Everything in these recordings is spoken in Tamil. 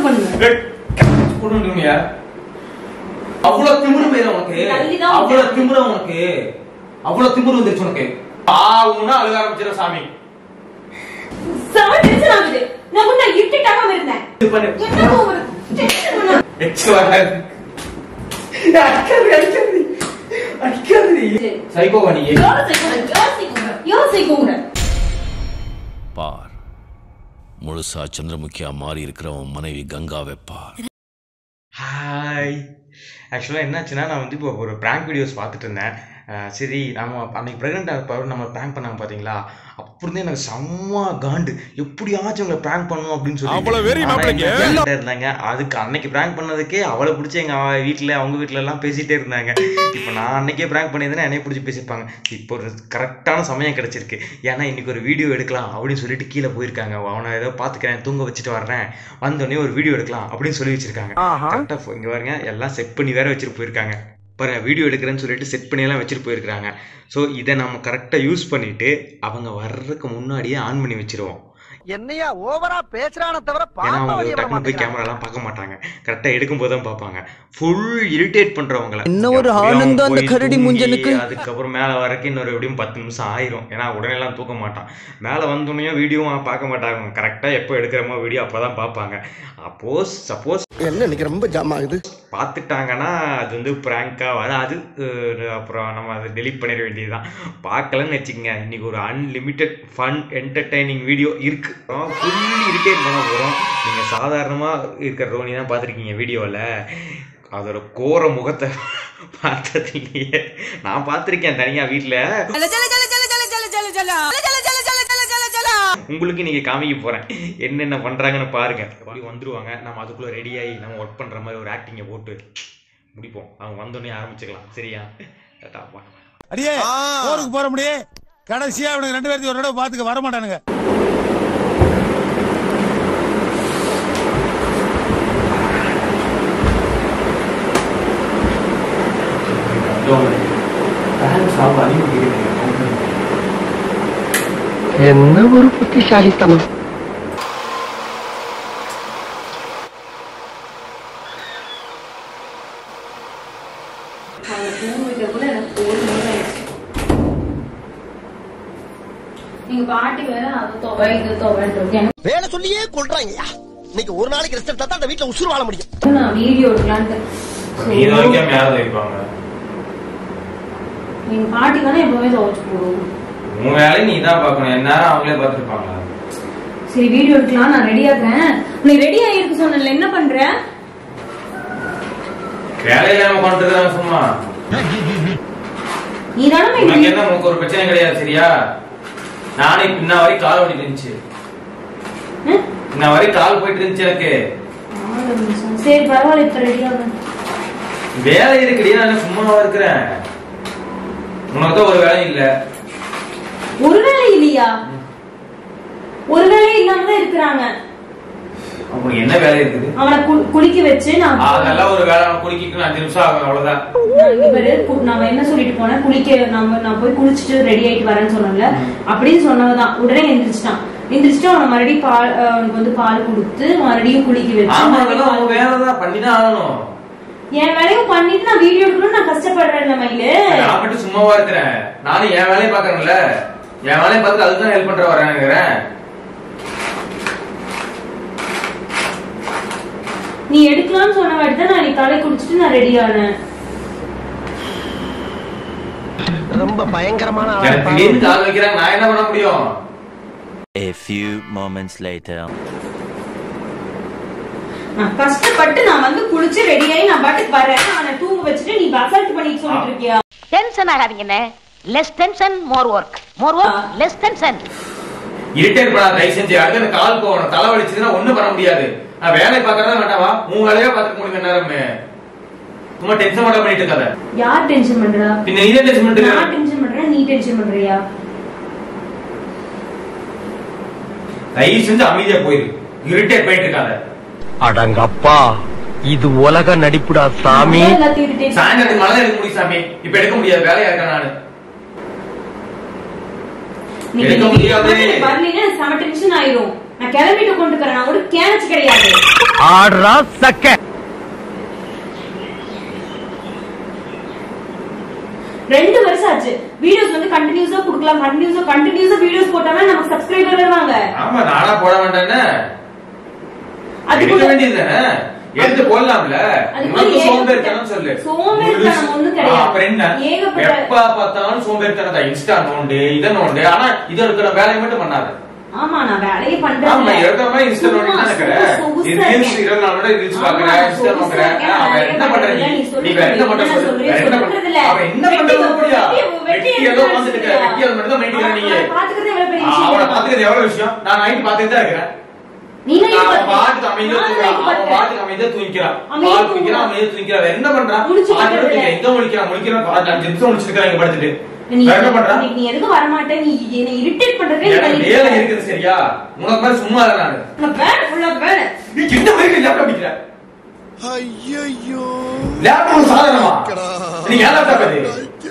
பண்ணுவேன் கொண்டுயா அவ்வளவு திமிரு மேல உனக்கு தள்ளிதான் அவ்வளவு திமிரு உனக்கு அவ்வளவு திமிரு வந்துருச்சு உனக்கு ஆவுன்னா அழுக ஆரம்பிச்சிட சாமி செம டென்ஷன் ஆகுது நான் கூட இருட்டிட்டாம இருந்தேன் இது பண்ணு என்ன ஒரு டென்ஷன் பண்ண எச்சு வராது அடிக்காது அடிக்காது அடிக்காது சைக்கோவா நீ யோசிக்கோங்க யோசிக்கோங்க யோசிக்கோங்க பார் முழுசா சந்திரமுகியா மாறி இருக்கிறவன் மனைவி கங்காவை பார் ஹாய் ஆக்சுவலாக என்னாச்சுன்னா நான் வந்து இப்போ ஒரு ப்ராங்க் வீடியோஸ் பார்த்துட்டு இருந்தேன் அஹ் சரி நம்ம அன்னைக்கு ப்ரெக்னெண்ட்டாக இருப்பவர் நம்ம ப்ராங்க் பண்ணாங்க பார்த்தீங்களா அப்படி எனக்கு செம்ம காண்டு எப்படியாச்சும் உங்களை ப்ராங்க் பண்ணணும் அப்படின்னு சொல்லி அவ்வளவு வெறி மாப்பிள்ளைக்கு. இருந்தாங்க அதுக்கு அன்னைக்கு ப்ராங்க் பண்ணதுக்கே அவளை பிடிச்சி எங்கள் வீட்டில் அவங்க வீட்டில எல்லாம் பேசிட்டே இருந்தாங்க இப்போ நான் அன்னைக்கே ப்ராங்க் பண்ணியிருந்தேன்னா என்னைய பிடிச்சி பேசியிருப்பாங்க இப்போ ஒரு கரெக்டான சமயம் கிடைச்சிருக்கு ஏன்னா இன்னைக்கு ஒரு வீடியோ எடுக்கலாம் அப்படின்னு சொல்லிட்டு கீழே போயிருக்காங்க அவனை ஏதோ பார்த்துக்கிறேன் தூங்க வச்சுட்டு வர்றேன் வந்தோடனே ஒரு வீடியோ எடுக்கலாம் அப்படின்னு சொல்லி வச்சிருக்காங்க கரெக்டாக இங்கே பாருங்க எல்லாம் செட் பண்ணி வேற வச்சுட்டு போயிருக்காங்க பாருங்க வீடியோ எடுக்கிறேன்னு சொல்லிட்டு செட் பண்ணி எல்லாம் வச்சுட்டு போயிருக்காங்க ஸோ இதை நம்ம கரெக்டாக யூஸ் பண்ணிட்டு அவங்க வர்றதுக்கு முன்னாடியே ஆன் பண்ணி வச்சிருவோம் என்னையா ஓவரா பேசுறான தவிர ஏன்னா பாப்பா அவங்க வெளிய வர டக்குனு போய் மாட்டேங்கிறான். கேமராலாம் பார்க்க மாட்டாங்க கரெக்டாக எடுக்கும்போது தான் பார்ப்பாங்க ஃபுல் இரிட்டேட் பண்றவங்கள என்ன ஒரு எப்படியும் ஆனந்தம் அந்த போய் கரடி தூங்கி, முஞ்சனுக்கு. அதுக்கப்புறம் மேலே வரக்கு இன்னொரு எப்படியும் பத்து நிமிஷம் ஆயிரும் ஏன்னா உடனே எல்லாம் தூக்க மாட்டான் மேலே வந்தோடனே வீடியோவும் பார்க்க மாட்டாங்க கரெக்டாக எப்போ எடுக்கிறோமோ வீடியோ அப்போ தான் பார்ப்பாங்க அப்போஸ் சப்போஸ் என்ன இன்னைக்கு ரொம்ப ஜாம் ஆகுது பார்த்துட்டாங்கன்னா அது வந்து ப்ராங்காக வராது அஹ் அப்புறம் நம்ம அதை டெலீட் பண்ணிட வேண்டியதுதான் பார்க்கலன்னு வச்சுக்கோங்க இன்னைக்கு ஒரு அன்லிமிட்டெட் ஃபன் என்டர்டைனிங் வீடியோ இருக்கு ஃபுல்லி இரிட்டேட் பண்ண போகிறோம் நீங்கள் சாதாரணமாக இருக்கிற ரோனி தான் பார்த்துருக்கீங்க வீடியோவில் அதோட கோர முகத்தை பார்த்தது இல்லையே நான் பார்த்துருக்கேன் தனியாக வீட்டில் உங்களுக்கு நீங்க காமிக்க போறேன் என்னென்ன பண்றாங்கன்னு பாருங்க அப்படி வந்துருவாங்க நம்ம அதுக்குள்ள ரெடி ஆகி நம்ம ஒர்க் பண்ற மாதிரி ஒரு ஆக்டிங்கை போட்டு முடிப்போம் அவங்க வந்தோடனே ஆரம்பிச்சுக்கலாம் சரியா டாட்டா, bye. அடியே போருக்கு போற முடியே கடைசியா அவனுக்கு ரெண்டு பேர்த்தையும் ஒரு தடவை பாத்துக்க வர மாட்டானுங்க என்ன ஒரு புத்திசாலித்தனம் அவங்க தூங்க வைக்கிறதுக்குள்ள எனக்கு ஒரு மணி ஆயிடுச்சு எங்க பாட்டி வேற அது தொகை இது தொகைன்னு இருக்கேன் வேலை சொல்லியே கொள்றாங்கய்யா இன்னைக்கு ஒரு நாளைக்கு ரெஸ்ட் எடுத்தா தான் அந்த வீட்டுல உசுறு வாழ முடியும் நான் வீடியோ எடுக்கலான்ட்டு நீ இதை வைக்காம யாரை வைப்பாங்க எங்க பாட்டி தானே எப்பவுமே துவைச்சு போடுவோம் உன் வேலையை நீ தான் பார்க்கணும் என்ன அவங்களே பார்த்துருப்பாங்க சரி வீடியோ எடுக்கலாம் நான் ரெடியா இருக்கேன் நீ ரெடி ஆயிருக்கு சொன்னல என்ன பண்ற வேலையில நம்ம பண்றது சும்மா நீ தானே உனக்கு என்ன உனக்கு ஒரு பிரச்சனை கிடையாது சரியா நானே இன்ன வரை கால் ஓடிட்டு இருந்துச்சு இன்ன வரை கால் போயிட்டு இருந்துச்சு எனக்கு சரி பரவாயில்ல இப்ப ரெடியா வேலை இருக்குடி நான் என்ன சும்மாவா இருக்கிறேன் உனக்கு தான் ஒரு வேலை இல்ல ஒரு வேலை இல்லையா ஒரு வேலை இல்லாம தான் இருக்கிறாங்க உனக்கு என்ன வேலை இருக்குது அவனை கு- குளிக்க வச்சு நான் அதெல்லாம் ஒரு வேலை அவன் குடிக்கிட்டு அஞ்சு நிமிஷம் ஆகும் அவ்வளவுதான் நான் இங்க பாரு, கு- நான் என்ன சொல்லிட்டு போனேன் குளிக்க நம்ம நான் போய் குளிச்சுட்டு ரெடி ஆயிட்டு வரேன்னு சொன்னேன்ல அப்படின்னு சொன்னவதான் உடனே எந்திரிச்சிட்டான் எந்திரிச்சிட்டு அவனை மறுபடியும் பால் அஹ், அவனுக்கு வந்து பால் கொடுத்து மறுபடியும் குளிக்க வச்சு ஆமா மறுபடியும் அதெல்லாம் உன் பால் வேலை தான் பண்ணிதான் ஆகணும் என் வேலையும் பண்ணிட்டு நான் வீடியோ எடுக்கணும் நான் கஷ்டப்படுறேன் மயிலு நான் மட்டும் சும்மாவா இருக்கிறேன் நானும் என் வேலையை பாக்குறேன்ல என் வேலையை பார்த்து அதுக்கு தான் ஹெல்ப் பண்ற வரேன் நீ எடுக்கலாம்னு சொன்ன வாட்டி தான் நான் நீ தலை குடிச்சிட்டு நான் ரெடி ஆனேன் ரொம்ப பயங்கரமான ஆளா எனக்கு திடீர்னு கால் வைக்கிறாங்க நான் என்ன பண்ண முடியும் A few moments later. நான் கஷ்டப்பட்டு நான் வந்து குளிச்சு ரெடி ஆகி நான் பாட்டுக்கு வரேன் அவனை தூங்க வச்சுட்டு நீ அசால்ட் பண்ணிட்டு சொல்லிட்டு இருக்கியா டென்ஷன் ஆகாதீங்கண்ணே less tension more work more work less tension irritate பண்ணாத தயவு செஞ்சு அடுத்து எனக்கு கால் போகணும் தலை வலிச்சதுன்னா ஒண்ணும் பண்ண முடியாது நான் வேலை பாக்குறதா வேண்டாமா உன் வேலையா பாத்துக்க முடியும் நேரமே சும்மா டென்ஷன் மட்டும் பண்ணிட்டு இருக்காத யார் டென்ஷன் பண்றா பின்ன நீ தான் டென்ஷன் பண்ணிட்டு நான் இருக்க. டென்ஷன் பண்றேன் நீ டென்ஷன் பண்றியா தயவு செஞ்சு அமைதியா போயிரு இரிட்டேட் பண்ணிட்டு இருக்காத அடங்கப்பா இது உலக நடிப்புடா சாமி அதான் எல்லாத்தையும் irritate சாயந்தரத்துக்கு மழை எடுக்க முடியும் சாமி இப்ப எடுக்க முடியாது வேலையா இருக்கேன் நானு நீ எடுக்க நீ முடியாது. வீட்டுக்கு வரலைன்னா செம டென்ஷன் ஆயிரும் நான் கிளம்பிட்டு கொண்டுக்கிறேன் நான் ஒரு கேனச்சு கிடையாது ஆடுறா சக்க ரெண்டு வருஷம் ஆச்சு வீடியோஸ் வந்து கண்டினியூஸா குடுக்கலாம் கண்டினியூஸா கண்டினியூஸா வீடியோஸ் போட்டாவே நமக்கு சப்ஸ்கிரைபர் வருவாங்க ஆமா நானா போட வேண்டானே அது எடுக்க கூட- வேண்டியதுதானே எடுத்து போடலாம்ல அது கூட உனக்கு ஏகப்பட்ட- சோம்பேறித்தனம் சொல்லு சோம்பேறித்தனம் ஒண்ணும் கிடையாது. ஆ, அப்புறம் என்ன ஏகப்பட்ட- எப்ப பார்த்தாலும் சோம்பேறித்தனம் தான் இன்ஸ்டா நோண்டு இதை நோண்டு ஆனா இது இருக்கிற வேலையை மட்டும் பண்ணாது ஆமா நான் வேலையே ஆமா பண்றேன் இருக்கிற மாதிரி இன்ஸ்டா நோண்டி தான் இருக்கிற இது ரீல்ஸ் இருபது நாள் விட ரீல்ஸ் பாக்குற இன்ஸ்டா நோக்குற அவன் என்ன பண்ற நீ நீ வேற என்ன பண்ற சொல்லு வேற என்ன பண்ற அவன் என்ன பண்றது அப்படியா வெட்டி ஏதோ வந்துட்டு இருக்க வெட்டி அது மட்டும் தான் மெயின்டைன் நீங்க பாத்துக்கிறது எவ்வளவு பெரிய ஆ, அவனை விஷயம் பாத்துக்கிறது எவ்வளவு விஷயம் நான் நைட் பாத்துட்டு தான் இருக்கிறேன் நீங்க அவன் பாட்டுக்கு அமைதியா தூங்குறான் அவன் பாட்டுக்கு அமைதியா தூங்கிக்கிறான் அமைதியா பால் குடிக்கிறான் அமைதியா தூங்கிக்கிறான் வேற என்ன பண்றான் முழிச்சுட்டு ஆறு மணிக்கு இருக்கிறது. எங்க முழிக்கிறான் முழிக்கிறான் காலைல அஞ்சு நிமிஷம் முழிச்சிருக்கான் இங்க படுத்துட்டு நீ வேற என்ன பண்றான் நீ எதுக்கு வர மாட்டே நீ என்ன இரிட்டேட் பண்றதே எனக்கு வேலை இருக்குது சரியா உனக்கு மாதிரி சும்மா இல்லை நானு உனக்கு வேலை உனக்கு வேலை நீ இந்த வரைக்கும் லேப்டாப் அடிக்கிற ஐயோ லேப்டாப் ஒரு சாதனமா நீ ஏன் லேப்டாப் அது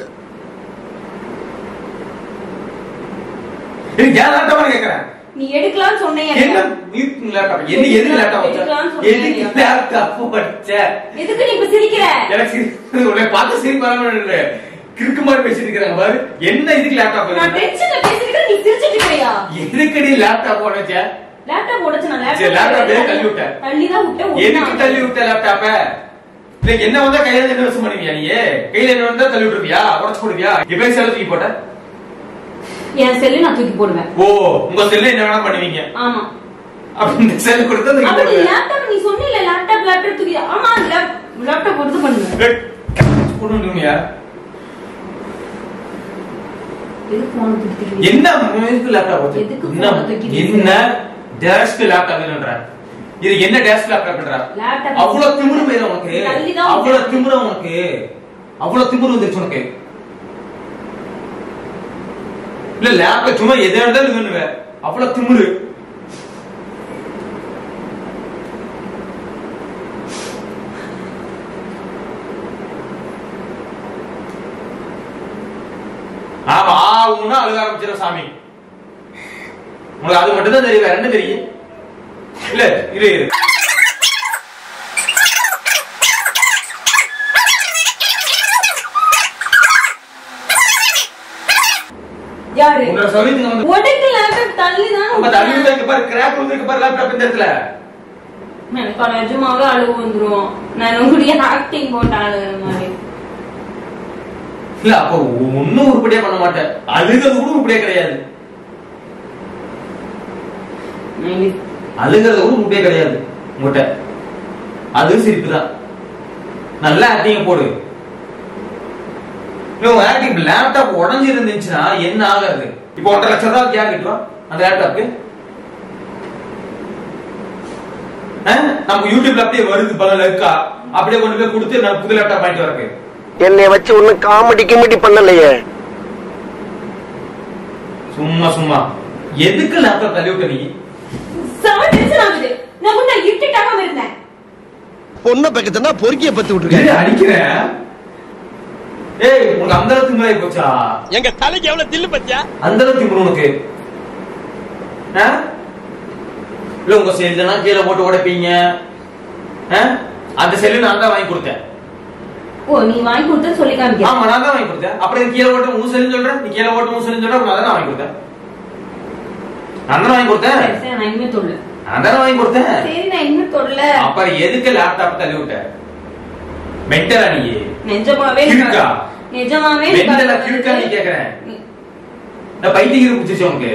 நீ ஏன் லேப்டாப் கேக்குறேன் நீ எடுக்கலாம்னு சொன்னீங்க என்ன நீ லேப்டாப் என்ன எதுக்கு லேப்டாப் வச்ச எடுக்கலாம்னு சொன்னீங்க. எதுக்கு லேப்டாப் வச்ச எதுக்கு நீ இப்ப சிரிக்கிற எனக்கு சிரிப்பு உன்னை பார்த்து சிரிப்பு வரணும் கிறுக்கு மாதிரி பேசிட்டு இருக்கிறாங்க பாரு என்ன இதுக்கு லேப்டாப் நான் டென்ஷன்ல பேசிட்டு நீ சிரிச்சிட்டு இருக்கியா எதுக்கடி லேப்டாப் உடைச்ச லேப்டாப் உடைச்சு நான் சரி, laptop ஏன் தள்ளி விட்ட? தள்ளி தான் விட்டேன் எதுக்கு ஒண்ணா. தள்ளி விட்ட லேப்டாப்ப இல்ல என்ன வந்தா கையில என்ன வசம் பண்ணுவியா நீ கையில என்ன வந்தா தள்ளி விட்டுருவியா உடச்சு போடுவியா இப்ப செல்ல தூக்கி போட்ட என் செல்லு நான் தூக்கி போடுவேன் ஓ உங்க செல்ல என்ன வேணா பண்ணுவீங்க ஆமா அப்ப இந்த செல் கொடுத்தா தூக்கி அப்ப நீ போடுவேன் லேப்டாப் நீ சொன்னீல லேப்டாப் லேப்டாப் தூக்கி ஆமா லேப்டாப் கொடுத்து பண்ணுவேன் போடுவியா எதுக்கு போன் தூக்கி என்ன எதுக்கு லேப்டாப் வச்சு எதுக்கு என்ன phone தூக்கி என்ன டேஸ்க் லேப்டாப்ன்ற இது என்ன டேஸ்க் லேப்டாப்ன்ற Laptop. அவ்வளவு திமிரு மேல உனக்கு தள்ளிதான் அவ்வளவு விட்டேன். திமிரு உனக்கு அவ்வளவு திமிரு வந்துருச்சு உனக்கு இல்ல லேப்டாப் சும்மா எதை இருந்தாலும் பண்ணுவேன் அவ்வளவு திமிரு ஆமா ஆவுன்னா அழுக ஆரம்பிச்சிடும் சாமி உங்களுக்கு அது மட்டும் தான் தெரியும் வேற என்ன தெரியும் இல்ல இரு இரு யாரு உங்களை சொல்லிட்டு வந்து உடைக்கு லேப்டாப் தள்ளி தான் நம்ம தள்ளி வைக்க பாரு கிராக் வந்து பாரு லேப்டாப் இந்த இடத்துல எனக்கு நிஜமாவே அழுகு வந்துரும் நான் உங்களுடைய ஆக்டிங் போட்டு அழுகுற மாதிரி இல்ல அப்ப ஒண்ணும் உருப்படியா பண்ண மாட்டேன் அழுகிறது கூட உருப்படியா கிடையாது அழுகிறது கூட உருப்படியா கிடையாது உங்ககிட்ட அது சிரிப்பு தான் நல்லா ஆக்டிங் போடு உங்க ஆக்டிங் லேப்டாப் உடஞ்சி இருந்துச்சுன்னா என்ன ஆகுறது இப்போ ஒன்றரை லட்சம் ரூபாய் யார் கிட்டுவா அந்த லேப்டாப்க்கு நம்ம யூடியூப்ல அப்படியே வருது பல இருக்கா அப்படியே கொண்டு போய் கொடுத்து நான் புது லேப்டாப் வாங்கிட்டு வரக்கு என்னை வச்சு ஒன்னும் காமெடி கிமெடி பண்ணலையே சும்மா சும்மா எதுக்கு லேப்டாப் தள்ளி விட்ட நீ செம டென்ஷன் ஆகுது நான் கூட இரிட்டேட்டாம இருந்தேன் பொண்ணை பக்கத்துனா பொறுக்கிய பத்து ஏய், விட்டுருக்காரு அடிக்கிறேன் ஏய் உனக்கு அந்த அளவுக்கு திமிராயி போச்சா எங்க தலைக்கு எவ்வளவு தில்லு பத்தியா அந்த அளவுக்கு திமிரு உனக்கு ஆ? இல்ல உங்க செல்லாம் கீழே போட்டு உடைப்பீங்க ஆ? அந்த செல்லு நான் தான் வாங்கி கொடுத்தேன் ஓ நீ வாங்கி கொடுத்து சொல்லி காமிக்க ஆமா நான் தான் வாங்கி கொடுத்தேன் அப்புறம் நீ கீழே போட்டு உன் செல்லுன்னு சொல்றேன் நீ கீழே போட்டு உன் செல்லுன்னு சொல்ற அப்புறம் நான் தான் வாங்கி கொடுத்தேன் நான் தானே வாங்கி கொடுத்தேன் சரி, சரி, நான் இனிமே தொல்ல நான் தானே வாங்கி கொடுத்தேன் சரி நான் இனிமே தொல்ல அப்புறம் எதுக்கு லேப்டாப் தள்ளி விட்ட மென்டலா நீ நிஜமாவே கிறுக்கா? நிஜமாவே மென்டலா கிறுக்கா நீ கேக்குறேன் நான் பைத்தியம் பிடிச்சிச்சு உனக்கு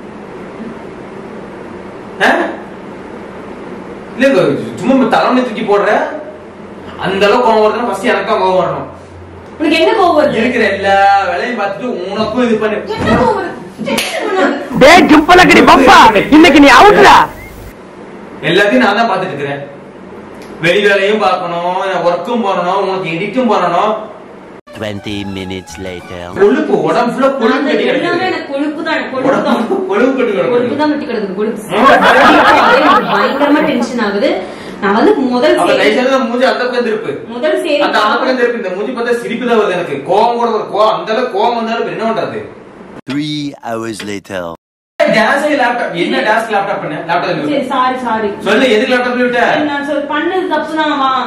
ஆ? இல்ல இப்ப சும்மா தலைமை தூக்கி போடுற அந்த அளவுக்கு கோவம் வருதுன்னா ஃபர்ஸ்ட் எனக்கு தான் கோவம் வரணும் உனக்கு என்ன கோவம் வருது இருக்கிற எல்லா வேலையும் பார்த்துட்டு உனக்கும் இது பண்ணு என்ன கோவம் வருது Tension பண்ணாத. டேய் ஜும்பலக்கடி பப்பா இன்னைக்கு நீ அவுட்ரா எல்லாத்தையும் நான் தான் பார்த்துட்டு இருக்கிறேன் வெளி வேலையும் பார்க்கணும் ஒர்க்கும் பண்ணணும் உனக்கு எடிட்டும் பண்ணணும் 20 minutes later. கொழுப்பு உடம்பு ஃபுல்லா கொழுப்பு நான் கட்டி எல்லாமே கிடக்குது எனக்கு கொழுப்பு தான் எனக்கு கொழுப்பு தான் உடம்பு கொழுப்பு கட்டி கொழுப்பு கிடக்குது தான் வெட்டி கிடக்குது கொழுப்பு எனக்கு பயங்கரமா டென்ஷன் ஆகுது நான் வந்து முதல் அப்ப சேரி தயவு செய்து மூஞ்சி அந்த பக்கம் திருப்பு முதல் சேரி அந்த அந்த பக்கம் திருப்பு இந்த மூஞ்சி பார்த்தா சிரிப்பு தான் வருது எனக்கு கோவம் கூட வருது கோவம் அந்த அளவுக்கு கோவம் வந்தாலும் இப்ப என்ன பண்றது Three hours later. Task laptop என்ன டாஸ்க் லேப்டாப் பண்ண லேப்டாப் சரி சாரி சாரி சொல்லு எதுக்கு லேப்டாப் விட்ட நான் சொல் பண்ணது தப்பு தான் வா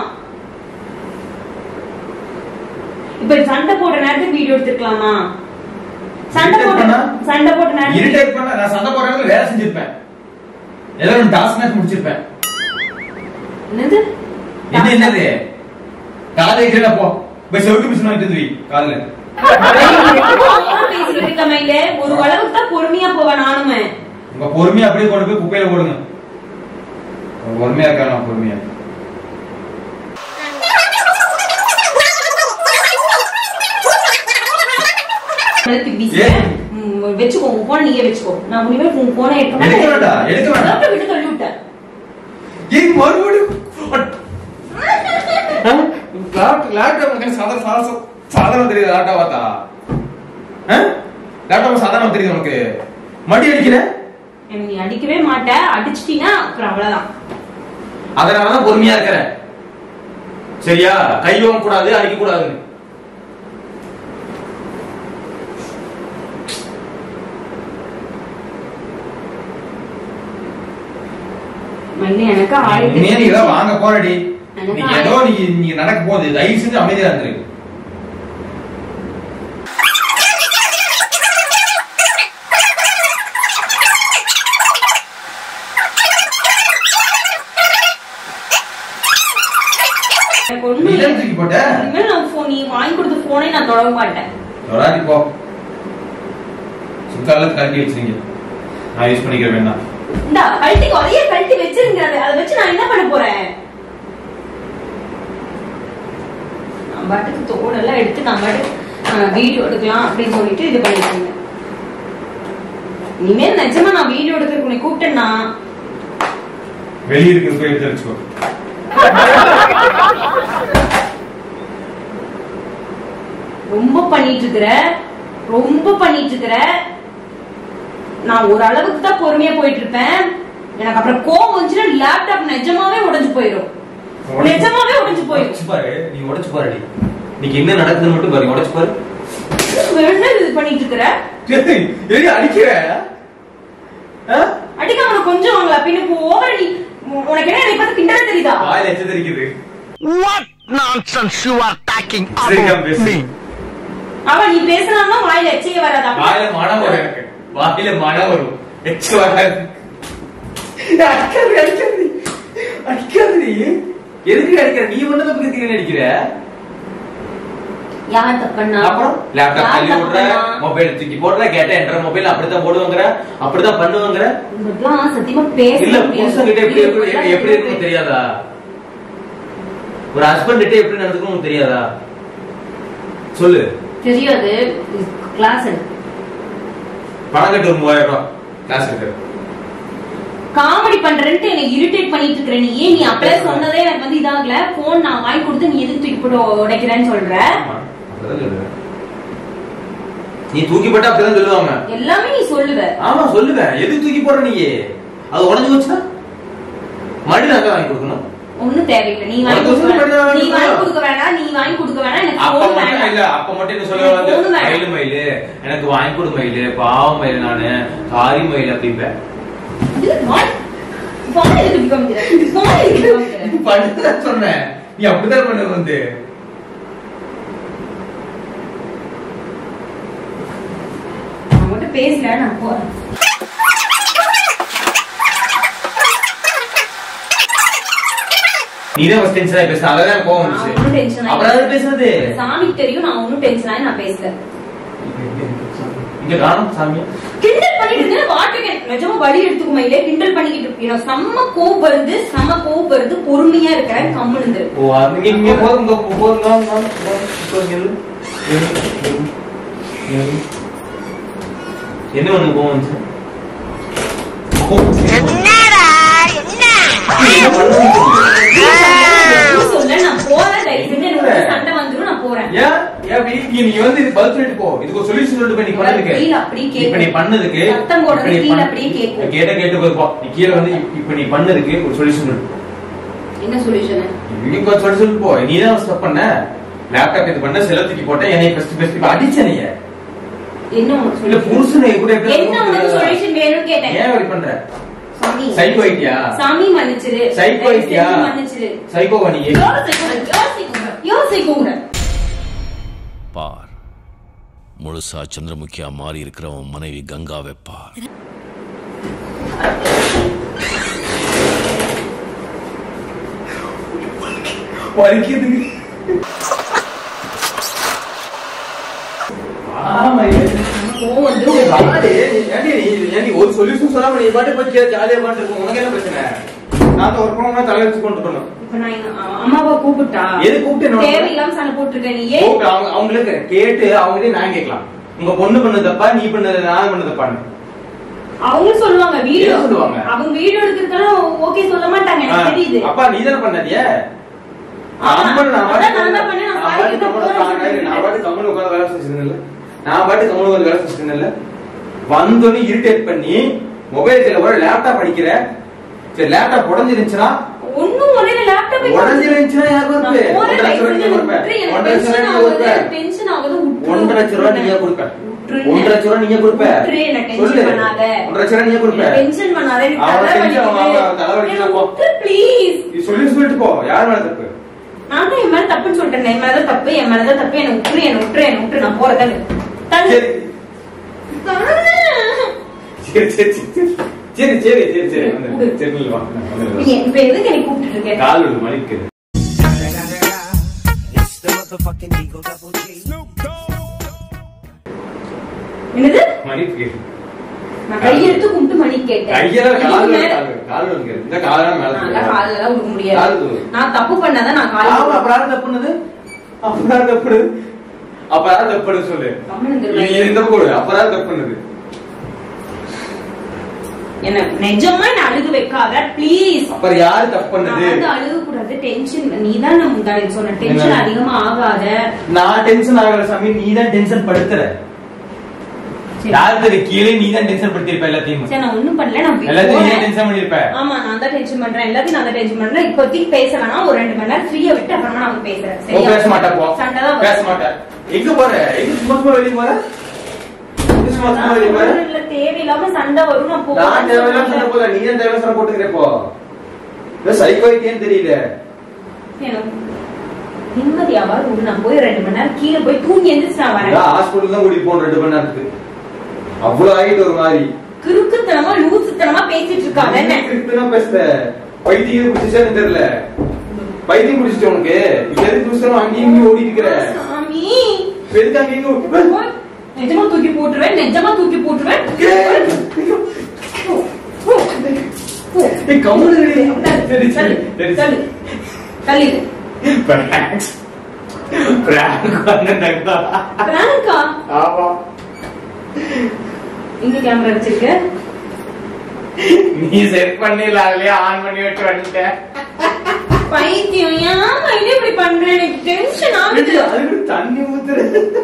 இப்ப சண்டை போடுற நேரத்துக்கு வீடியோ எடுத்துக்கலாமா சண்டை Irritate போட்டு பண்ணா? சண்டை போட்ட நேரத்துக்கு இரிட்டேட் பண்ண நான் சண்டை போடுற இடத்துல வேலை செஞ்சிருப்பேன் ஏதோ ஒரு டாஸ்க் மேட்ச் முடிச்சிருப்பேன் என்னது என்ன என்னது காலை வைக்கிறேன் போ போய் செவுட்டு மிஷின் வாங்கிட்டு வந்து வை காலைல பேசிக்கிட்டு இருக்க மயில ஒரு அளவுக்கு தான் பொறுமையா போவேன் நானுமே உங்க பொறுமையா அப்படியே கொண்டு போய் குப்பையில போடுங்க உங்க பொறுமையா இருக்கலாம் பொறுமையா கழுத்துக்கு வீசி. ஏன்? ம், வச்சுக்கோ உன் போன நீயே வச்சுக்கோ நான் முடிவே உன் போனை எடுக்க எடுக்க வேண்டாம், எடுக்க வேண்டாம். லேப்டாப் விட்டு தள்ளி விட்டேன் ஏய் மறுபடியும் லேப்டாப் லேப்டாப் எனக்கு சாதாரண சாதாரண சாதாரண தெரியுது லேப்டாப் பார்த்தா லேப்டாப் சாதாரண தெரியுது உனக்கு மடி அடிக்கிற எனக்கு நீ அடிக்கவே மாட்ட அடிச்சிட்டீங்கன்னா அப்புறம் அவ்வளவுதான் அதனாலதான் பொறுமையா இருக்கிறேன் சரியா கை வாங்க கூடாது அடிக்க கூடாது மயில எனக்கு ஆயிரத்தி இனிமே நீ ஏதோ வாங்க போறடி எனக்கு நீ ஏதோ நீ நீ நடக்க போகுது தயவு செஞ்சு அமைதியா இருந்துரு எனக்கு ஒண்ணும் நீ இல்லை. தான் தூக்கி போட்ட இனிமேல் நான் phone- நீ வாங்கி கொடுத்த போனே நான் தொடர மாட்டேன் தொடாடி போ சுத்தால கழட்டி வச்சிருங்க நான் யூஸ் பண்ணிக்கிற வேண்டாம் இந்தா கழட்டி அதையே கழட்டி வச்சிருங்க அதை அதை வச்சு நான் என்ன பண்ண போறேன் நான் பாட்டுக்கு தோடெல்லாம் எடுத்து நான் பாட்டுக்கு வீடியோ எடுக்கலாம் அப்படின்னு சொல்லிட்டு இது பண்ணிருக்கீங்க இனிமேல் நிஜமா நான் வீடியோ எடுக்கிறதுக்கு உன்னை கூப்பிட்டேன்னா வெளிய இருக்கிறது போய் எடுத்து வச்சுக்கோ ரொம்ப பண்ணிட்டு இருக்கிற ரொம்ப பண்ணிட்டு இருக்கிற நான் ஒரு அளவுக்கு தான் பொறுமையா போயிட்டு இருப்பேன் எனக்கு அப்புறம் கோவம் வந்துச்சுன்னா லேப்டாப் நிஜமாவே உடைஞ்சு போயிடும் நிஜமாவே உடைஞ்சு போயிடும் உடைச்சு பாரு நீ உடைச்சு பாருடி இன்னைக்கு என்ன நடக்குதுன்னு மட்டும் பாரு உடைச்சு பாரு என்ன இது பண்ணிட்டு இருக்கிற ஏய், எதுக்கு அடிக்கிற ஆ? அடிக்காம உனக்கு கொஞ்சம் வாங்கல பின்ன ஓவர் நீ உ- உனக்கு என்ன என்னை பார்த்து கிண்டல தெரியுதா வாயில எச்ச தெரிக்குது What nonsense you are talking சரிக்கம் பேசு அவ நீ பேசினா வாயில எச்சையே வராது அப்ப- வாயில மனம் வரும் எனக்கு வாயில மனம் வரும் எச்ச வராது அடிக்காது அடிக்காது அடிக்காது எதுக்கு அடிக்கிற நீ ஒண்ணு பக்கத்துல அடிக்கிற யார் தப்பண்ணா அப்புறம் லேப்டாப் யார் தள்ளி விடுற தப்புண்ணா? மொபைல் தூக்கி போடுற கேட்ட என்ற மொபைல் அப்படித்தான் போடுவாங்கற அப்படித்தான் பண்ணுவாங்கற உங்களுக்குலாம் சத்தியமா பேச இல்ல புருஷன் கிட்ட எப்படி எப்படி எப்படி- எப்படி இருக்குன்னு தெரியாதா ஒரு ஹஸ்பண்ட் கிட்ட எப்படி நடந்துக்கணும் உனக்கு தெரியாதா சொல்லு தெரியாது கிளாஸ் பணம் கட்டு ஒரு மூவாயிரம் ரூபாய் கிளாஸ் இருக்கு காமெடி பண்றேன்ட்டு என்னை இரிட்டேட் பண்ணிட்டு இருக்கிற நீ ஏன் நீ அப்படியே சொன்னதே எனக்கு வந்து இதாகல போன் நான் வாங்கி கொடுத்து நீ எதுக்கு தூக்கி போட்டு உடைக்கிறேன்னு சொல்ற ஆமா, அப்படிதான் சொல்லுவேன். நீ தூக்கி போட்டா அப்படிதான் சொல்லுவாங்க எல்லாமே நீ சொல்லுவ ஆமா சொல்லுவேன் எதுக்கு தூக்கி போடுற நீ அது உடஞ்சு போச்சுன்னா மறுபடியும் நான் தான் வாங்கி கொடுக்கணும் ஒண்ணும் தேவையில்லை நீ வாங்கி உனக்கு கொடுக்க சொல்லி வேணாம். நீ பண்ணி வாங்கி கொடுக்க வேணாம் நீ வாங்கி கொடுக்க வேணாம் எனக்கு அப்ப போன் மட்டும் இல்ல வேணாம் அப்ப மட்டும் என்ன சொல்ல எனக்கு வந்து phone வேணாம். மயிலு மயிலு எனக்கு வாங்கி கொடு மயிலு பாவம் மயிலு நானு சாரி மயிலு அப்படிம்பேன் இது வாய்- வாய் எதுக்கு இப்படி காமிக்கிற? வாய் எதுக்கு காமிக்கிற? பண்ணுதான் சொன்னேன் நீ அப்படிதான் பண்ண வந்து நான் மட்டும் பேசல நான் போறேன் நீ தான் ஃபர்ஸ்ட் டென்ஷனா பேச அதான் கோவம் நான் ஒன்னும் டென்ஷன் வந்துச்சு அப்புறம் அது பேசுறது சாமிக்கு தெரியும் நான் ஒன்னும் டென்ஷன் ஆகி நான் பேசல இங்க காணும் சாமி கிண்டல் பண்ணிட்டு இருந்தேன் வாட்டுக்கு நிஜமா வழி எடுத்துக்குமா இல்லையா கிண்டல் பண்ணிக்கிட்டு இருக்கீங்க செம்ம கோவம் வருது செம்ம கோவம் வருது பொறுமையா இருக்கிறேன் கம்முன்னு இருந்து. ஓ அது நீங்க இங்க போதுங்க போதுங்க வாங்க, வாங்க, வாங்க. இப்போ இங்க இரு. இரு, இரு, இரு. என்ன பண்ணு கோவம் வந்துச்சு நான் சொல்ல நான் போறேன் தயவு செஞ்சு எனக்கு ஒரு சண்டை வந்துரும் நான் போறேன் ஏன் ஏன் அப்படி? நீ நீ வந்து இது பதில் சொல்லிட்டு போ இதுக்கு ஒரு சொல்யூஷன் சொல்லிட்டு போய் நீ பண்ணதுக்கு கீழே அப்படியே கேக்கும். இப்ப நீ பண்ணதுக்கு சத்தம் போடுறது இப்ப நீ கீழே பண்ண- அப்படியே கேக்கும். கேட்ட கேட்டு போய் போ நீ கீழே வந்து இப்ப- இப்ப நீ பண்ணதுக்கு ஒரு சொல்யூஷன் சொல்லிட்டு போ. என்ன சொல்யூஷன் நீ கொஞ்சம் சொல்லி சொல்லிட்டு போ நீ தான் ஸ்டெப் பண்ண லேப்டாப் இது பண்ண செல்ல தூக்கி போட்ட என்னை ஃபர்ஸ்ட் ஃபர்ஸ்ட் இப்ப அடிச்ச நீ என்ன உனக்கு இல்ல சொல்லிட்டு புருஷனை கூட எப்படி என்ன உனக்கு சொல்யூஷன் வேணும்னு கேட்டேன் ஏன் அப்படி பண்ற சாமி சைக்கோ ஐட்டியா சாமி மன்னிச்சிரு சைக்கோ தயவு ஐட்டியா செஞ்சு மன்னிச்சிரு சைக்கோவா நீ யோசிக்கூட யோசிக்கூட யோசிக்கூட பார் முழுசா சந்திரமுகியா மாறி இருக்கிறவன் மனைவி கங்காவை பார் வலிக்குது ஆமா இது. கோவம் வந்து ஏய், வாடி. ஏன்டி நீ- ஏன்டி ஒரு சொல்யூஷன் சொல்லாம நீ பாட்டு போய் ஜா- ஜாலியா பாட்டு இருக்க உனக்கு என்ன பிரச்சனை நான் தான் ஒரு பணம் தலை வச்சு கொண்டு போகணும் இப்ப நான் எங்க அ- அம்மாவை கூப்பிட்டா எது கூப்பிட்டு என்ன பண்ண? தேவையில்லாம சண்டை போட்டிருக்க நீ ஏன் கூப்பிட்டு அவங்க அவங்களுக்கு கேட்டு அவங்களே நான் கேட்கலாம் உங்க பொண்ணு பண்ணது தப்பா நீ பண்ணது நான் பண்ணது தப்பான்னு அவங்க சொல்லுவாங்க வீடியோ என்ன சொல்லுவாங்க? அவங்க வீடியோ எடுக்கிறதுக்கெல்லாம் ஓகே சொல்ல மாட்டாங்க எனக்கு தெரியுது அப்பா நீ தானே பண்ணதிய ஆமா. நான் பண்ண- நான் அதான் பாட்டு நான் தான் பண்ணேன், நான் நான் sorry பாட்டு தான் கம்முனு போறேன் உட்கார்ந்து- நான் பாட்டு கம்முனு உட்கார்ந்து வேலை செஞ்சுட்டு இருந்தேன்ல. நான் பாட்டு கம்முனு உட்கார்ந்து வேலை செஞ்சுட்டு இருந்தேன்ல. வந்தோடனே இரிட்டேட் பண்ணி மொபைல் கையில கூட லேப்டாப் அடிக்கிற சரி லேப்டாப் உடஞ்சிருந்துச்சுன்னா ஒண்ணும் முறையில லேப்டாப் உடஞ்சிருந்துச்சுன்னா யார் பொறுப்பு? ஒன்றரை லட்சம் ரூபாய் நீ கொடுப்ப. ஒன்றரை லட்சம் ரூபாய் நீ கொடுப்ப. டென்ஷன் ஆகுது விட்டுரு. ஒன்றரை லட்சம் ரூபாய் நீங்க கொடுப்ப விட்டுரு. ஒன்றரை லட்சம் ரூபாய் நீங்க கொடுப்ப விட்டுரு, என்னை tension சொல்லு பண்ணாத. ஒன்றரை லட்சம் ரூபாய் நீங்க கொடுப்ப என்னை tension பண்ணாத, எனக்கு அவன் தலை tension வலிக்குது. அவன் அவன் தலை வலிக்குது, என்னை போ. விட்டுரு, please. நீ சொல்லி சொல்லிட்டு போ யார் மேல தப்பு நான் தான் என் மேல தப்புன்னு சொல்லிட்டேன் என் மேலதான் தப்பு என் மேலதான் தப்பு என்ன விட்டுரு என்ன விட்டுரு என்ன விட்டுரு நான் போறேன் தள்ளு சரி சரி சரி சரி சரி சரி சரி சரி வந்து, சரி நில்லு, வா வந்து, நீ இப்ப எதுக்கு என்னை கூப்பிட்டு இருக்கேன் கால் விடு மணிக்கு என்னது மணிக்கு நான் கையெடுத்து கும்பிட்டு மணி கேட்டேன் கையெல்லாம் இதுக்கு கால் மேல- கால் விடுங்க இந்த காலெல்லாம் மேல நான் தூக்கு. கால்ல எல்லாம் விட கால் முடியாது தூக்கு. நான் தப்பு பண்ணாதான் நான் கால் ஆமா அப்புறம் யார் தப்புனது அப்புறம் யார் தப்புனது அப்ப யார் தப்புனது சொல்லு கம்முனு நீ இருந்துரு. இந்த போடு அப்புறம் யார் தப்புனது என்ன நிஜமா என்ன அழுகு வைக்காத ப்ளீஸ் அப்புறம் யாரு தப்பு நான் பண்ணது வந்து அழுக கூடாது டென்ஷன் நீ தான் நான் முந்தாடி சொன்ன டென்ஷன் என்ன? அதிகமா ஆகாத நான் டென்ஷன் ஆகல சாமி நீ தான் டென்ஷன் படுத்துற சரி. யாருக்கு கீழே நீ தான் டென்ஷன் படுத்திருப்ப எல்லாத்தையும் சரி நான் ஒண்ணும் பண்ணல நான் எல்லாத்தையும் நீ போறேன். டென்ஷன் பண்ணிருப்ப ஆமா நான் தான் டென்ஷன் பண்றேன் எல்லாத்தையும் நான் தான் டென்ஷன் பண்றேன் இப்போதைக்கு பேச வேணாம் ஒரு ரெண்டு மணி நேரம் ஃப்ரீயா விட்டு அப்புறமா நான் வந்து பேசுறேன் போ, சரியா? பேச மாட்டா போ சண்டை தான் பேச மாட்டேன் எங்க போற எங்க சும்மா சும்மா வெளிய போற எங்க சும்மா சும்மா வெளிய போற இல்ல தேவையில்லாம சண்டை வரும் நான் நான் தேவையில்லாம சண்டை போறேன் போல நீ தான் தேவையில்லாம சண்டை போட்டுக்கிறே போ சைக்கோய்க்கேன்னு தெரியல எனக்கு நிம்மதியாவது விடு நான் போய் ரெண்டு மணி நேரம் கீழே போய் தூங்கி எந்திரிச்சு நான் வரேன் ஹாஸ்பிட்டல் தான் கூட்டிட்டு போகணும் ரெண்டு மணி நேரத்துக்கு அவ்வளவு ஆயிட்டு ஒரு மாதிரி கிறுக்குத்தனமா லூசுத்தனமா பேசிட்டு இருக்காங்க என்ன திருப்பிதான் பேசுற பைத்தியம் குடிச்சான்னு தெரியல பைத்தியம் குடிச்சிட்டு உனக்கு இப்ப எதுக்கு குடிச்சாலும் அங்கேயும் இங்கேயும் ஓடிட்டு இருக்கிற சாமி இப்ப எதுக்கு அங்கேயும் இங்கேயும் ஓடி- நிஜமா தூக்கி போட்டுருவேன் நிஜமா தூக்கி போட்டுருவேன் ஏய், கம்முனு இரு. சரி, சரி, தள்ளு, சரி, தள்ளு. தள்ளிடு. Pranks. Prank பண்ணேன்டா. பிராங்கா? ஆமா. எங்க கேமரா வச்சிருக்க நீ செட் பண்ணிடல அதுலயே ஆன் பண்ணி விட்டு வந்துட்டேன் பைத்தியம் ஏன் கையில இப்படி பண்ற எனக்கு டென்ஷன் ஆகுது அதுக்கு தண்ணி ஊத்துற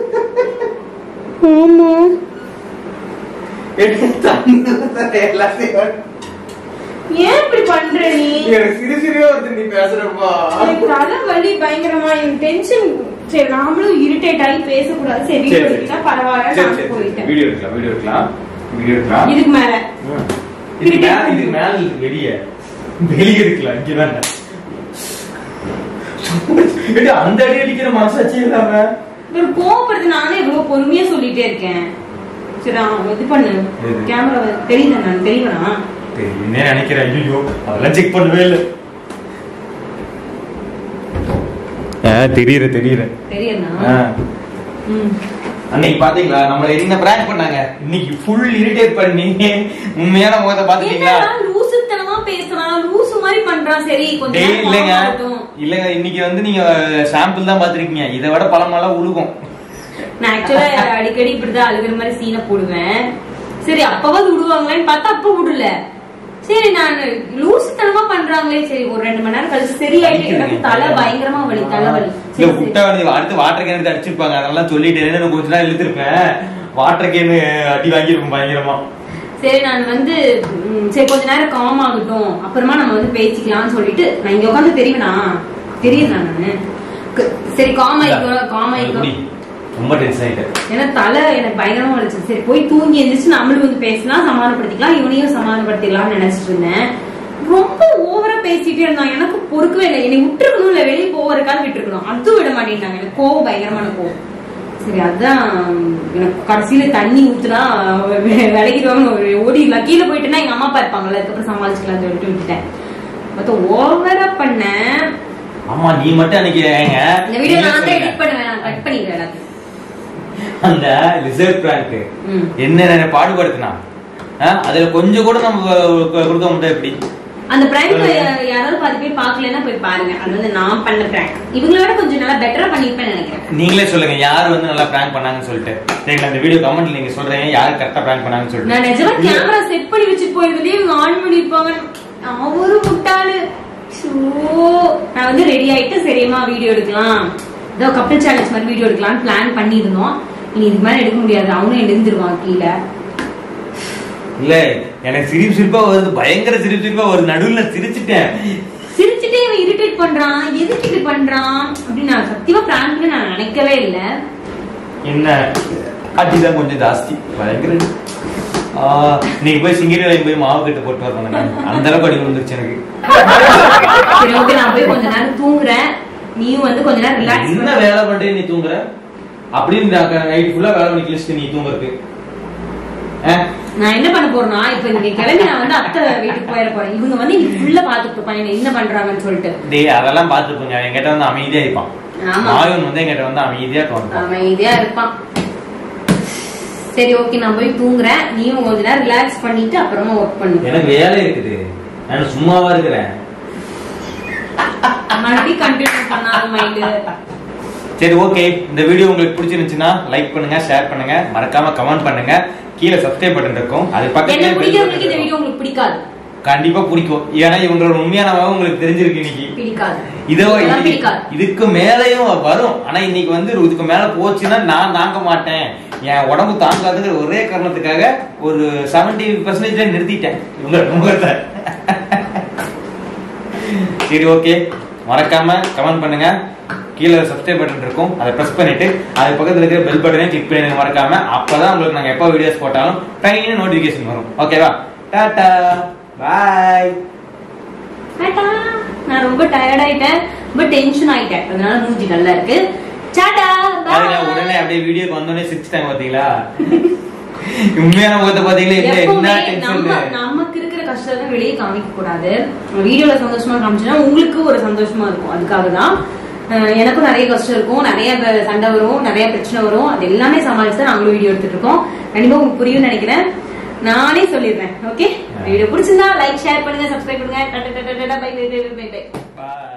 ஆமா எனக்கு தண்ணி ஊத்துற எல்லாத்தையும் ஏன் இப்படி பண்ற நீ எனக்கு சிறு சிறியா வருது நீ பேசுறப்பா எனக்கு தலை வலி பயங்கரமா எனக்கு டென்ஷன் சரி நாமளும் இரிட்டேட் ஆகி பேசக்கூடாது சரி சரி, வீடியோ சரி. எடுத்தா பரவாயில்ல சரி, நான் சரி, போயிட்டேன் வீடியோ எடுக்கலாம் வீடியோ எடுக்கலாம் வீடியோ எடுக்கலாம் இதுக்கு மேல இது மேல இது மேல இருக்கு வெளிய வெளிய இருக்கலாம் இங்கதான் ஏடி, அந்த அடி அடிக்கிற மனசாட்சி இல்லாம ஒரு கோவப்படுறது நானே எவ்வளவு பொறுமையா சொல்லிட்டே இருக்கேன் சரி அவன் இது பண்ணு எது? கேமரா தெரியல நான் தெரியவனா என்ன நினைக்கிறேன் ஐயோ அதெல்லாம் செக் பண்ணவே இல்லை தெரியற தெரியற தெரியல ம் அன்னைக்கு பாத்தீங்களா நம்மள என்ன பிராங்க் பண்ணாங்க இன்னைக்கு ஃபுல் இரிட்டேட் பண்ணி உண்மையான முகத்தை பாத்துட்டீங்களா என்னடா லூசுத்தனமா பேசுறான் லூசு மாதிரி பண்றான் சரி கொஞ்ச டேய் நேரம் இல்லைங்க calm ஆகட்டும். இல்லைங்க இன்னைக்கு வந்து நீங்க சாம்பிள் தான் பாத்திருக்கீங்க இதை விட பழமெல்லாம் உழுகும் நான் ஆக்சுவலா அடிக்கடி இப்படிதான் அழுகிற மாதிரி சீனை போடுவேன் சரி அப்பவாது விடுவாங்களேன்னு பார்த்தா அப்ப விடல சரி நான் லூசுத்தனமா பண்றாங்களே சரி ஒரு ரெண்டு மணி நேரம் கழிச்சு சரியாயிட்டு எனக்கு தலை பயங்கரமா வலி தலை வலி இல்ல சரி, சரி. விட்டா வந்து அடுத்து வாட்டர் கேன் அடிச்சிருப்பாங்க அதெல்லாம் சொல்லிட்டு நான் கொஞ்ச நாள் இழுத்துருப்பேன் வாட்டர் கேன் அடி வாங்கியிருப்பேன் பயங்கரமா சரி நான் வந்து ம், சரி கொஞ்ச நேரம் காம் ஆகட்டும் அப்புறமா நம்ம வந்து பேசிக்கலாம்னு சொல்லிட்டு நான் இங்க உட்காந்து தெரியுனா தெரியுதா நானு க- சரி காம் ஆயிக்கோ காம் குடி. ஆயிக்கோ ரொம்ப டென்ஷன் ஆயிட்டேன் ஏன்னா தலை எனக்கு பயங்கரமா வலிச்சு சரி போய் தூங்கி எந்திரிச்சு நம்மளும் வந்து பேசலாம் சமாதானப்படுத்திக்கலாம் இவனையும் சமாதானப்படுத்திக்கலாம்னு நினைச்சிட்டு இருந்தேன் ரொம்ப ஓவரா பேசிட்டே இருந்தான் எனக்கு பொறுக்கவே இல்லை என்னை விட்டுருக்கணும் இல்ல வெளியே போவதற்காக விட்டுருக்கணும் அதுவும் விட மாட்டேன்ட்டாங்க எனக்கு கோவம் பயங்கரமான கோவம் சரி அதான் எனக்கு கடைசியில தண்ணி ஊத்துனா வெ- விலகிடுவாங்க ஓடிடலாம் கீழே போயிட்டுனா எங்க அம்மா அப்பா இருப்பாங்கல்ல அதுக்கப்புறம் சமாளிச்சுக்கலாம் சொல்லிட்டு விட்டுட்டேன் மொத்தம் ஓவரா பண்ணேன் ஆமா நீ மட்டும் அன்னைக்கு ஏங்க இந்த வீடியோ நான் தான் சொல்லுங்க. எடிட் பண்ணுவேன் நான் கட் பண்ணிடுவேன் எல்லாத்தையும் அந்த லிசர்ட் பிராங்க் ம். என்ன பாடுபடுத்தினா ஆ, அதுல கொஞ்சம் கூட நம்ம கு- கொடுக்க முடியாது எப்படி அந்த பிராங்க் யாராவது பாதி பேர் பாக்கலன்னா போய் பாருங்க அது வந்து நான் பண்ண பிராங்க் இவங்கள விட கொஞ்சம் நல்லா பெட்டரா பண்ணிருப்பேன்னு நினைக்கிறேன் நீங்களே சொல்லுங்க யார் வந்து நல்லா பிராங்க் பண்ணாங்கன்னு சொல்லிட்டு சரிங்களா இந்த வீடியோ கமெண்ட்ல நீங்க சொல்றீங்க யார் கரெக்டா பிராங்க் பண்ணாங்கன்னு சொல்லிட்டு நான் நிஜமா கேமரா செட் பண்ணி வச்சுட்டு போயிருந்தே இவங்க ஆன் பண்ணிருப்பாங்க அவரு முட்டாளு ஷோ நான் வந்து ரெடி ஆயிட்டு சரிமா வீடியோ எடுக்கலாம் ஏதோ கப்பல் சேலஞ்ச் மாதிரி வீடியோ எடுக்கலாம்னு பிளான் பண்ணியிருந்தோம் இனி இதுக்கு மேல எடுக்க முடியாது அவனும் எழுந்துருவான் கீழே இல்ல எனக்கு சிரிப்பு சிரிப்பா வருது பயங்கர சிரிப்பு சிரிப்பா வருது நடுவுல நான் சிரிச்சிட்டேன் சிரிச்சுட்டே இவன் இரிட்டேட் பண்றான் எதுக்கு இப்படி பண்றான் அப்படின்னு நான் சத்தியமா பிராங்க்னு நான் நினைக்கவே இல்லை என்ன அடிதான் கொஞ்சம் ஜாஸ்தி பயங்கர ஆ, நீங்க போய் சிங்கிரி வாங்கி போய் மாவு கட்டு போட்டு வரணும் நான். அந்த அளவுக்கு அடி வந்துருச்சு எனக்கு சரி ஓகே நான் போய் கொஞ்ச நேரம் தூங்குறேன் நீயும் வந்து கொஞ்ச நேரம் ரிலாக்ஸ் என்ன வேலை பண்றே நீ தூங்குற அப்படின்னு நைட் ஃபுல்லா வேலை பண்ணி கிழிச்சிட்டு நீ தூங்குறதுக்கு ஆ? நான் என்ன பண்ண போறேன்னா இப்ப இங்க கிளம்பி நான் வந்து அத்தை வீட்டுக்கு போயிட போறேன் இவங்க வந்து இன்னைக்கு ஃபுல்லா பாத்துட்டு இருப்பாங்க என்ன என்ன பண்றாங்கன்னு சொல்லிட்டு டேய் அதெல்லாம் பாத்துப்போங்க என்கிட்ட வந்து அமைதியா இருப்பான் ஆமா. மாயவன் வந்து என்கிட்ட வந்து அமைதியா இருப்பான் அமைதியா இருப்பான் சரி ஓகே நான் போய் தூங்குறேன் நீயும் கொஞ்ச நேரம் ரிலாக்ஸ் பண்ணிட்டு அப்புறமா ஒர்க் பண்ணு எனக்கு வேலை இருக்குது நான் சும்மாவா இருக்கிறேன் மறுபடியும் கண்டினியூ பண்ணாத மைண்டு சரி ஓகே இந்த வீடியோ உங்களுக்கு பிடிச்சிருந்துச்சுன்னா லைக் பண்ணுங்க ஷேர் பண்ணுங்க மறக்காம கமெண்ட் பண்ணுங்க கீழே சப்ஸ்கிரைப் பட்டன் இருக்கும் அது என்ன பக்கத்துல bell பிடிக்கிறவங்களுக்கு button இந்த இருக்கும். வீடியோ உங்களுக்கு பிடிக்காது கண்டிப்பா பிடிக்கும் ஏன்னா இவங்களோட உண்மையான முகம் உங்களுக்கு தெரிஞ்சிருக்கு இன்னைக்கு பிடிக்காது இதோ இதெல்லாம் இது- பிடிக்காது இதுக்கு மேலயும் வரும் ஆனா இன்னைக்கு வந்து இதுக்கு மேல போச்சுன்னா நான் தாங்க மாட்டேன் என் உடம்பு தாங்காதுங்கிற ஒரே காரணத்துக்காக ஒரு செவன்டி பர்சன்டேஜ் நிறுத்திட்டேன் இவங்க முகத்தை சரி ஓகே மறக்காம கமெண்ட் பண்ணுங்க கீழே சப்ஸ்கிரைப் பட்டன் இருக்கும் அதை பிரஸ் பண்ணிட்டு அது பக்கத்துல இருக்கிற பெல் பட்டனையும் கிளிக் பண்ணிடுங்க மறக்காம அப்பதான் உங்களுக்கு நாங்க எப்போ வீடியோஸ் போட்டாலும் டைன்னு நோட்டிபிகேஷன் வரும் ஓகேவா டாடா பாய் டாடா. நான் ரொம்ப டயர்ட் ஆயிட்டேன் ரொம்ப டென்ஷன் ஆயிட்டேன் அதனால மூஞ்சி நல்லா இருக்கு டாடா அதுல உடனே அப்படியே வீடியோக்கு வந்தோடனே சிரிச்சிட்டாங்க பாத்தீங்களா உண்மையான முகத்தை பாத்தீங்களா இல்ல எப்பவுமே என்ன நம்ம டென்ஷன் நமக்கு இருக்கிற கஷ்டத்தை வெளியே காமிக்க கூடாது வீடியோல சந்தோஷமா காமிச்சுன்னா உங்களுக்கு ஒரு சந்தோஷமா இருக்கும் அதுக்காக தான் அஹ் எனக்கும் நிறைய கஷ்டம் இருக்கும் நிறைய க- சண்டை வரும் நிறைய பிரச்சனை வரும் அது எல்லாமே சமாளிச்சு தான் நாங்களும் வீடியோ எடுத்துட்டு இருக்கோம் கண்டிப்பா உங்களுக்கு புரியும்னு நினைக்கிறேன் நானே சொல்லிடுறேன் ஓகே வீடியோ பிடிச்சிருந்தா லைக் ஷேர் பண்ணுங்க சப்ஸ்கிரைப் பண்ணுங்க பை பை பை பை பாய்